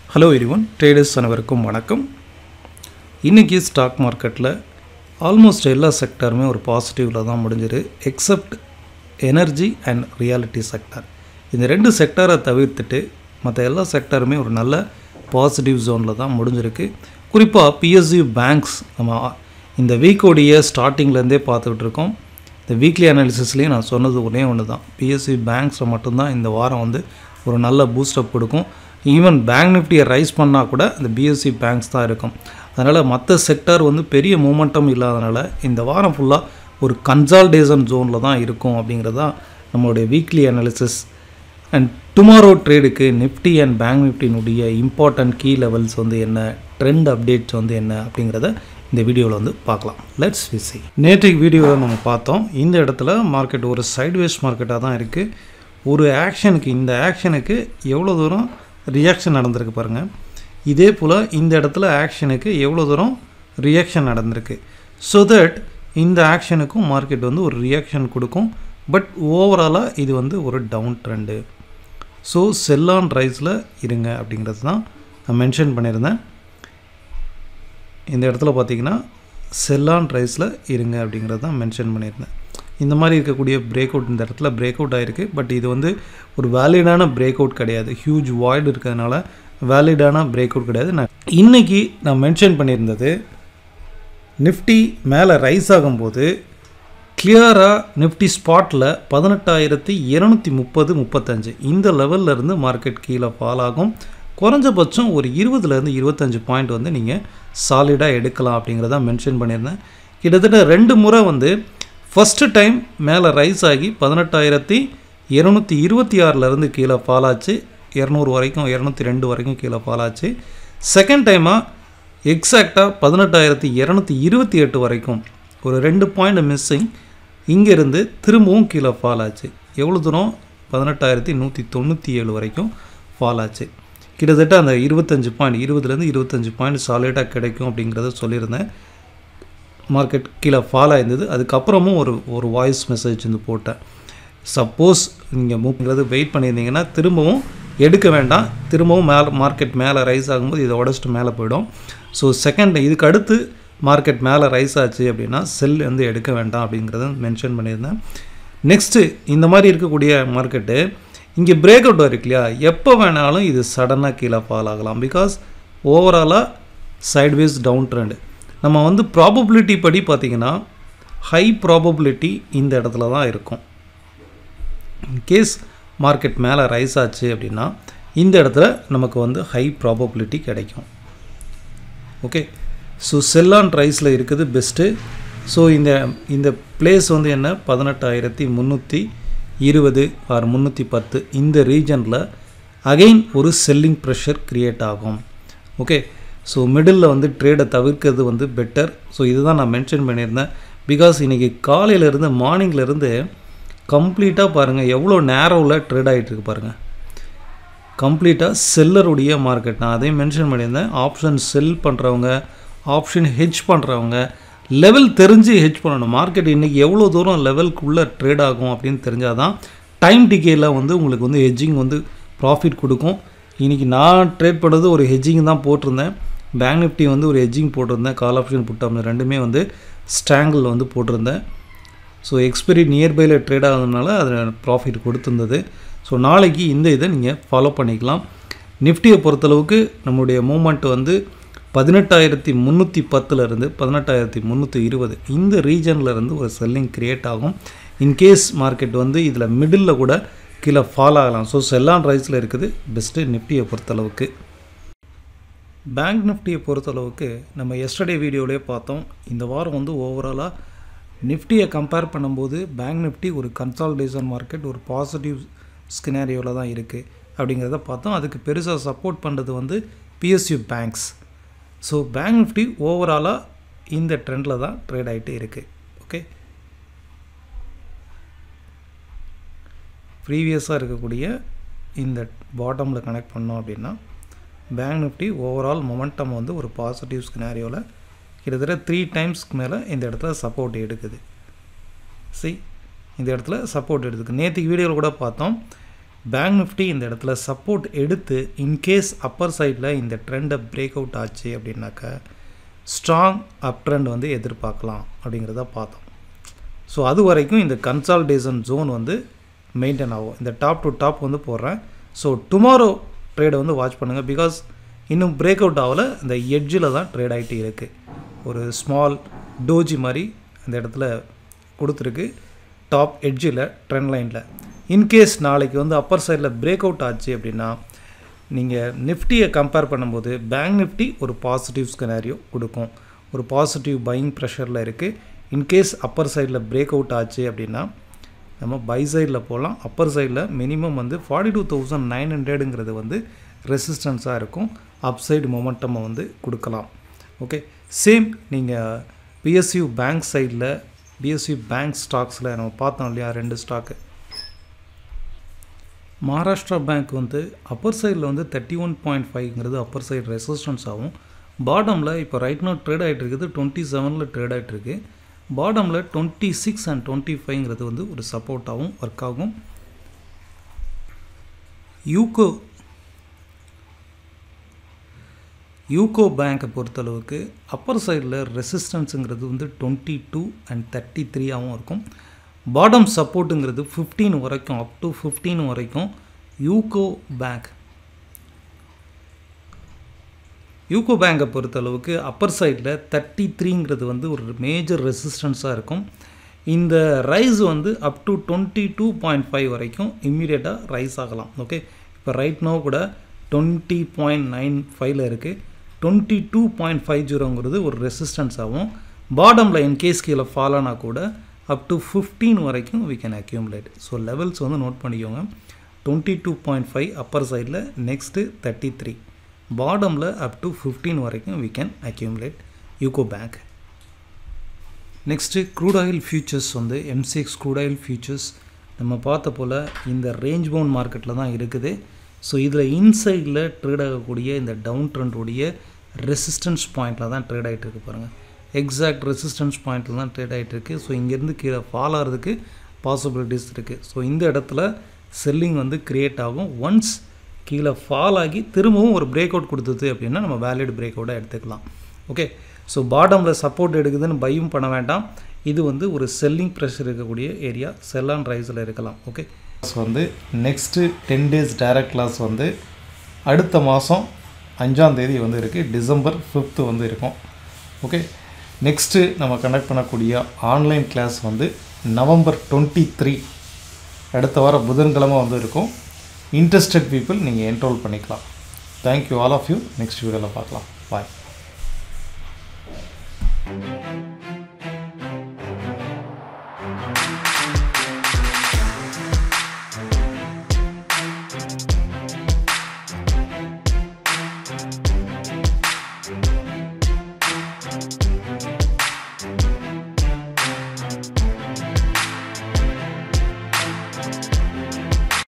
hello everyone traders அனைவருக்கும் வணக்கம் இன்றைக்கி ஸ்டாக் மார்க்கெட்டில் ஆல்மோஸ்ட் எல்லா செக்டாருமே ஒரு பாசிட்டிவில் தான் முடிஞ்சிரு except energy and reality sector இந்த ரெண்டு செக்டாரை தவிர்த்துட்டு மற்ற எல்லா செக்டாருமே ஒரு நல்ல பாசிட்டிவ் ஜோனில் தான் முடிஞ்சிருக்கு குறிப்பாக பிஎஸ்யூ பேங்க்ஸ் நம்ம இந்த வீக்கோடைய ஸ்டார்டிங்லேருந்தே பார்த்துக்கிட்டு இருக்கோம் இந்த வீக்லி அனாலிசிஸ்லேயும் நான் சொன்னது ஒரே ஒன்று தான் பிஎஸ்சி பேங்க்ஸில் மட்டும்தான் இந்த வாரம் வந்து ஒரு நல்ல பூஸ்டப் கொடுக்கும் ஈவன் பேங்க் நிஃப்டியை ரைஸ் பண்ணால் கூட இந்த பிஎஸ்சி பேங்க்ஸ் தான் இருக்கும் அதனால் மற்ற செக்டார் வந்து பெரிய மூமெண்டம் இல்லாதனால இந்த வாரம் ஃபுல்லாக ஒரு கன்சால்டேஷன் ஜோனில் தான் இருக்கும் அப்படிங்கிறது தான் நம்மளுடைய வீக்லி அனாலிசிஸ் அண்ட் டுமாரோ ட்ரேடுக்கு நிஃப்டி அண்ட் பேங்க் நிஃப்டினுடைய இம்பார்ட்டன்ட் கீ லெவல்ஸ் வந்து என்ன ட்ரெண்ட் அப்டேட்ஸ் வந்து என்ன அப்படிங்கிறத இந்த வீடியோவில் வந்து பார்க்கலாம் லெட்ஸ் விசி நேற்றைக்கு வீடியோவில் நம்ம பார்த்தோம் இந்த இடத்துல மார்க்கெட் ஒரு சைட்வேஸ் மார்க்கெட்டாக தான் இருக்குது ஒரு ஆக்ஷனுக்கு இந்த ஆக்ஷனுக்கு எவ்வளோ தூரம் ரியாக்ஷன் நடந்திருக்கு பாருங்கள் இதே போல் இந்த இடத்துல ஆக்ஷனுக்கு எவ்வளோ தூரம் ரியாக்ஷன் நடந்திருக்கு ஸோ தட் இந்த ஆக்ஷனுக்கும் மார்க்கெட் வந்து ஒரு ரியாக்ஷன் கொடுக்கும் பட் ஓவராலாக இது வந்து ஒரு டவுன் ட்ரெண்டு ஸோ செல்லான் ரைஸில் இருங்க அப்படிங்கிறது தான் நான் மென்ஷன் பண்ணியிருந்தேன் இந்த இடத்துல பார்த்தீங்கன்னா செல்லான் ரைஸில் இருங்க அப்படிங்கிறது தான் மென்ஷன் பண்ணியிருந்தேன் இந்த மாதிரி இருக்கக்கூடிய பிரேக் அவுட் இந்த இடத்துல பிரேக் அவுட் ஆகிருக்கு பட் இது வந்து ஒரு வேலிடான பிரேக் அவுட் கிடையாது ஹியூஜ் வாய்டு இருக்கிறதுனால வேலிடான பிரேக் அவுட் கிடையாது நான் இன்றைக்கி நான் மென்ஷன் பண்ணியிருந்தது நிஃப்டி மேலே ரைஸ் ஆகும்போது கிளியராக நிஃப்டி ஸ்பாட்டில் பதினெட்டாயிரத்தி இரநூத்தி முப்பது முப்பத்தஞ்சு இந்த லெவலில் இருந்து மார்க்கெட் கீழே ஃபால் ஆகும் குறைஞ்சபட்சம் ஒரு இருபதுலேருந்து இருபத்தஞ்சு பாயிண்ட் வந்து நீங்கள் சாலிடாக எடுக்கலாம் அப்படிங்கிறத மென்ஷன் பண்ணியிருந்தேன் கிட்டத்தட்ட ரெண்டு முறை வந்து ஃபஸ்ட்டு டைம் மேலே ரைஸ் ஆகி பதினெட்டாயிரத்தி இரநூத்தி இருபத்தி ஆறிலேருந்து கீழே ஃபால் ஆச்சு இரநூறு வரைக்கும் இரநூத்தி ரெண்டு வரைக்கும் கீழே ஃபால் ஆச்சு செகண்ட் டைமாக எக்ஸாக்டாக பதினெட்டாயிரத்தி இரநூத்தி இருபத்தி எட்டு வரைக்கும் ஒரு ரெண்டு பாயிண்ட் மிஸ்ஸிங் இங்கேருந்து திரும்பவும் கீழே ஃபால் ஆச்சு எவ்வளோ தூரம் பதினெட்டாயிரத்தி நூற்றி தொண்ணூற்றி ஏழு வரைக்கும் ஃபால் ஆச்சு கிட்டத்தட்ட அந்த இருபத்தஞ்சு பாயிண்ட் இருபதுலேருந்து இருபத்தஞ்சு பாயிண்ட் சாலிடாக கிடைக்கும் அப்படிங்கிறத சொல்லியிருந்தேன் மார்க்கெட் கீழே ஃபால் ஆயிருந்தது அதுக்கப்புறமும் ஒரு ஒரு வாய்ஸ் மெசேஜ் வந்து போட்டேன் சப்போஸ் நீங்கள் மூங்கிறது வெயிட் பண்ணியிருந்தீங்கன்னா திரும்பவும் எடுக்க வேண்டாம் திரும்பவும் மேலே மார்க்கெட் மேலே ரைஸ் ஆகும்போது இதை உடச்சிட்டு மேலே போயிடும் ஸோ செகண்ட் இதுக்கு அடுத்து மார்க்கெட் மேலே ரைஸ் ஆச்சு அப்படின்னா செல் வந்து எடுக்க வேண்டாம் அப்படிங்கிறத மென்ஷன் பண்ணியிருந்தேன் நெக்ஸ்ட்டு இந்த மாதிரி இருக்கக்கூடிய மார்க்கெட்டு இங்கே பிரேக் அவுட் இருக்கு இல்லையா எப்போ வேணாலும் இது சடனாக கீழே ஃபால் ஆகலாம் பிகாஸ் ஓவராலாக சைட்வேஸ் டவுன் ட்ரெண்டு நம்ம வந்து ப்ராபபிலிட்டி படி பார்த்திங்கன்னா ஹை ப்ராபபிலிட்டி இந்த இடத்துல தான் இருக்கும் இன்கேஸ் மார்க்கெட் மேலே ரைஸ் ஆச்சு அப்படின்னா இந்த இடத்துல நமக்கு வந்து ஹை ப்ராபபிலிட்டி கிடைக்கும் ஓகே ஸோ செல்லான் ரைஸில் இருக்குது பெஸ்ட்டு ஸோ இந்த இந்த பிளேஸ் வந்து என்ன பதினெட்டாயிரத்தி முந்நூற்றி இருபது ஆர் முந்நூற்றி பத்து இந்த ரீஜனில் அகெயின் ஒரு செல்லிங் ப்ரெஷர் க்ரியேட் ஆகும் ஓகே ஸோ மிடில் வந்து ட்ரேடை தவிர்க்கிறது வந்து பெட்டர் ஸோ இதுதான் நான் மென்ஷன் பண்ணியிருந்தேன் பிகாஸ் இன்றைக்கி காலையிலேருந்து மார்னிங்லேருந்து கம்ப்ளீட்டாக பாருங்கள் எவ்வளோ நேரோவில் ட்ரேட் ஆகிட்டுருக்கு பாருங்கள் கம்ப்ளீட்டாக செல்லருடைய மார்க்கெட் நான் அதையும் மென்ஷன் பண்ணியிருந்தேன் ஆப்ஷன் செல் பண்ணுறவங்க ஆப்ஷன் ஹெச் பண்ணுறவங்க லெவல் தெரிஞ்சு ஹெச் பண்ணணும் மார்க்கெட் இன்றைக்கி எவ்வளோ தூரம் லெவலுக்குள்ளே ட்ரேட் ஆகும் அப்படின்னு தெரிஞ்சால் தான் டைம் டிகேயில் வந்து உங்களுக்கு வந்து ஹெட்ஜிங் வந்து ப்ராஃபிட் கொடுக்கும் இன்றைக்கி நான் ட்ரேட் பண்ணது ஒரு ஹெட்ஜிங் தான் போட்டிருந்தேன் பேங்க் நிஃப்டி வந்து ஒரு ஹெட்ஜிங் போட்டிருந்தேன் கால் ஆப்ஷன் புட் ஆப்ஷன் ரெண்டுமே வந்து ஸ்டாங்கிள் வந்து போட்டிருந்தேன் ஸோ எக்ஸ்பைரி நியர்பையில் ட்ரேட் ஆகுதுனால அதில் ப்ராஃபிட் கொடுத்துருந்தது ஸோ நாளைக்கு இந்த இதை நீங்கள் ஃபாலோ பண்ணிக்கலாம் நிஃப்டியை பொறுத்தளவுக்கு நம்மளுடைய மூமெண்ட் வந்து பதினெட்டாயிரத்தி முந்நூற்றி பத்துலேருந்து பதினெட்டாயிரத்தி முந்நூற்றி இருபது இந்த ரீஜனில் இருந்து ஒரு செல்லிங் க்ரியேட் ஆகும் இன்கேஸ் மார்க்கெட் வந்து இதில் மிடில் கூட கீழே ஃபால் ஆகலாம் ஸோ செல்லான் ரைஸில் இருக்குது பெஸ்ட்டு நிஃப்டியை பொறுத்தளவுக்கு பேங்க் நிஃப்டியை பொறுத்தளவுக்கு நம்ம எஸ்டர்டே வீடியோவிலே பார்த்தோம் இந்த வாரம் வந்து ஓவராலாக நிஃப்டியை கம்பேர் பண்ணும்போது பேங்க் நிஃப்டி ஒரு கன்சால்டேஷன் மார்க்கெட் ஒரு பாசிட்டிவ் ஸ்கினாரியோவில் தான் இருக்குது அப்படிங்கிறத பார்த்தோம் அதுக்கு பெருசாக சப்போர்ட் பண்ணுறது வந்து PSU banks so bank Nifty ஓவராலாக இந்த ட்ரெண்டில் தான் ட்ரேட் ஆகிட்டு இருக்குது ஓகே ப்ரீவியஸாக இருக்கக்கூடிய இந்த பாட்டமில் கனெக்ட் பண்ணோம் அப்படின்னா பேங்க் நிஃப்டி ஓவரால் மொமெண்டம் வந்து ஒரு பாசிட்டிவ் ஸ்கினாரியோவில் கிட்டத்தட்ட த்ரீ டைம்ஸ்க்கு மேலே இந்த இடத்துல சப்போர்ட் எடுக்குது சி இந்த இடத்துல சப்போர்ட் எடுத்துக்கு நேற்றுக்கு வீடியோவில் கூட பார்த்தோம் பேங்க் நிஃப்டி இந்த இடத்துல சப்போர்ட் எடுத்து இன்கேஸ் அப்பர் சைடில் இந்த ட்ரெண்டை பிரேக் அவுட் ஆச்சு அப்படின்னாக்கா ஸ்ட்ராங் அப் ட்ரெண்ட் வந்து எதிர்பார்க்கலாம் அப்படிங்கிறத பார்த்தோம் ஸோ அது வரைக்கும் இந்த கன்சால்டேஷன் ஜோன் வந்து மெயின்டைன் ஆகும் இந்த டாப் டு டாப் வந்து போடுறேன் ஸோ டுமாரோ ட்ரேடை வந்து வாட்ச் பண்ணுங்கள் பிகாஸ் இன்னும் பிரேக் அவுட் ஆகல இந்த எட்ஜில் தான் ட்ரேட் ஆகிட்டு இருக்குது ஒரு ஸ்மால் டோஜி மாதிரி அந்த இடத்துல கொடுத்துருக்கு டாப் எட்ஜில் ட்ரெண்ட் லைனில் இன்கேஸ் நாளைக்கு வந்து அப்பர் சைடில் பிரேக் அவுட் ஆச்சு அப்படின்னா நீங்கள் நிஃப்டியை கம்பேர் பண்ணும்போது பேங்க் நிஃப்டி ஒரு பாசிட்டிவ் ஸ்கெனாரியோ கொடுக்கும் ஒரு பாசிட்டிவ் பையிங் ப்ரெஷரில் இருக்குது இன்கேஸ் அப்பர் சைடில் பிரேக் அவுட் ஆச்சு அப்படின்னா நம்ம பை சைடில் போகலாம் அப்பர் சைடில் மினிமம் வந்து ஃபார்ட்டி டூ தௌசண்ட் நைன் ஹண்ட்ரடுங்கிறது வந்து ரெசிஸ்டன்ஸாக இருக்கும் அப் சைடு மொமெண்டமை வந்து கொடுக்கலாம் ஓகே சேம் நீங்கள் பிஎஸ்யூ பேங்க் சைடில் பிஎஸ்யூ பேங்க் ஸ்டாக்ஸில் நம்ம பார்த்தோம் இல்லையா ரெண்டு ஸ்டாக்கு மகாராஷ்டிரா பேங்க் வந்து அப்பர் சைடில் வந்து தேர்ட்டி ஒன் பாயிண்ட் ஃபைவ்ங்கிறது அப்பர் சைடு ரெசிஸ்டன்ஸ் ஆகும் பாட்டமில் இப்போ ரைட் நோ ட்ரேட் ஆகிட்டு இருக்குது டுவெண்ட்டி செவனில் ட்ரேட் ஆகிட்டு இருக்கு பாட்டமில் டுவெண்ட்டி சிக்ஸ் அண்ட் டுவெண்ட்டி ஃபைவ்ங்கிறது வந்து ஒரு சப்போர்ட்டாகவும் ஒர்க் ஆகும் யூகோ யூகோ பேங்க்கை பொறுத்தளவுக்கு அப்பர் சைடில் ரெசிஸ்டன்ஸுங்கிறது வந்து டுவெண்ட்டி டூ அண்ட் தேர்ட்டி த்ரீயாகவும் இருக்கும் பாட்டம் சப்போர்ட்டுங்கிறது ஃபிஃப்டீன் வரைக்கும் அப் டு ஃபிஃப்டீன் வரைக்கும் யூகோ பேங்க் யூகோ பேங்கை பொறுத்தளவுக்கு அப்பர் சைடில் தேர்ட்டி த்ரீங்கிறது வந்து ஒரு மேஜர் ரெசிஸ்டன்ஸாக இருக்கும் இந்த ரைஸ் வந்து up to twenty two point five வரைக்கும் இம்மீடியட்டாக ரைஸ் ஆகலாம் ஓகே இப்போ ரைட் நோ கூட டுவெண்ட்டி பாயிண்ட் நைன் ஃபைவ்ல இருக்குது டுவெண்ட்டி டூ பாயிண்ட் ஃபைவ் ஜீரோங்கிறது ஒரு ரெசிஸ்டன்ஸ் ஆகும் பாட்டமில் இன்கேஸ் கீழே ஃபால் ஆனால் கூட அப் டு ஃபிஃப்டீன் வரைக்கும் we can accumulate so levels வந்து நோட் பண்ணிக்கோங்க twenty two point five upper சைடில் நெக்ஸ்ட்டு தேர்ட்டி த்ரீ பாட்டமில் அப் டு ஃபிஃப்டீன் வரைக்கும் we can accumulate UCO bank next crude oil futures வந்து எம்சிஎக்ஸ் க்ரூட் ஆயில் ஃபியூச்சர்ஸ் நம்ம பார்த்த போல் இந்த ரேஞ்ச் பவுண்ட் மார்க்கெட்டில் தான் இருக்குது ஸோ இதில் இன்சைடில் ட்ரேட் ஆகக்கூடிய இந்த டவுன் ட்ரெண்டுடைய ரெசிஸ்டன்ஸ் பாயிண்டில் தான் ட்ரேட் ஆகிட்டு இருக்கு பாருங்கள் எக்ஸாக்ட் ரெசிஸ்டன்ஸ் பாயிண்டில் தான் ட்ரேட் ஆகிட்டு இருக்கு ஸோ இங்கேருந்து கீழே ஃபால் ஆகிறதுக்கு பாசிபிலிட்டிஸ் இருக்குது ஸோ இந்த இடத்துல செல்லிங் வந்து க்ரியேட் ஆகும் ஒன்ஸ் கீழே ஃபால் ஆகி திரும்பவும் ஒரு பிரேக் அவுட் கொடுத்தது அப்படின்னா நம்ம வேலிட் பிரேக் அவுட்டாக எடுத்துக்கலாம் ஓகே ஸோ பாட்டமில் சப்போர்ட் எடுக்குதுன்னு பையும் பண்ண வேண்டாம் இது வந்து ஒரு செல்லிங் ப்ரெஷர் இருக்கக்கூடிய ஏரியா செல் அண்ட் ரைஸில் இருக்கலாம் ஓகே ஸோ வந்து next ten days direct class வந்து அடுத்த மாதம் அஞ்சாந்தேதி வந்து இருக்குது டிசம்பர் ஃபிஃப்த்து வந்து இருக்கும் ஓகே நெக்ஸ்ட்டு நம்ம கண்டக்ட் பண்ணக்கூடிய ஆன்லைன் கிளாஸ் வந்து நவம்பர் டுவெண்ட்டி த்ரீ அடுத்த வாரம் புதன்கிழமை வந்து இருக்கும் இன்ட்ரெஸ்டட் பீப்புள் நீங்கள் என்ரோல் பண்ணிக்கலாம் thank you all of you next வீடியோவில் பார்க்கலாம் பாய்